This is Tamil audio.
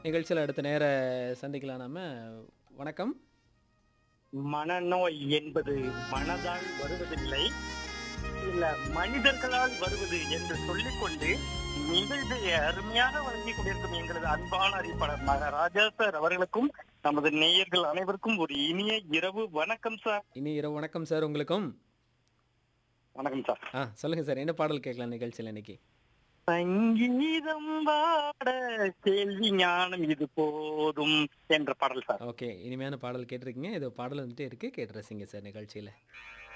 நிகழ்ச்சியில் அடுத்த நேர சந்திக்கலாம் நாம வணக்கம் மனநோய் என்பது மனதால் வருவதில்லை இல்ல மனிதர்களால் வருவது என்று சொல்லிக்கொண்டு நிகழ்ச்சியை அருமையாக வழங்கி கொண்டிருக்கும் எங்களது அன்பான அறிவிப்பாளர் மகாராஜா சார் அவர்களுக்கும் நமது நேயர்கள் அனைவருக்கும் ஒரு இனிய இரவு வணக்கம் சார் இனி இரவு வணக்கம் சார் உங்களுக்கும் வணக்கம் சார் ஆ சொல்லுங்க சார் என்ன பாடல் கேட்கலாம் நிகழ்ச்சியில் இன்னைக்கு சங்கீதம் பாட கேள்வி ஞானம் இது போதும் என்ற பாடல் சார் ஓகே இனிமையான பாடல் கேட்டிருக்கீங்க இது பாடல் வந்துட்டு இருக்கு கேட்டு ரசிங்க சார் நிகழ்ச்சியில்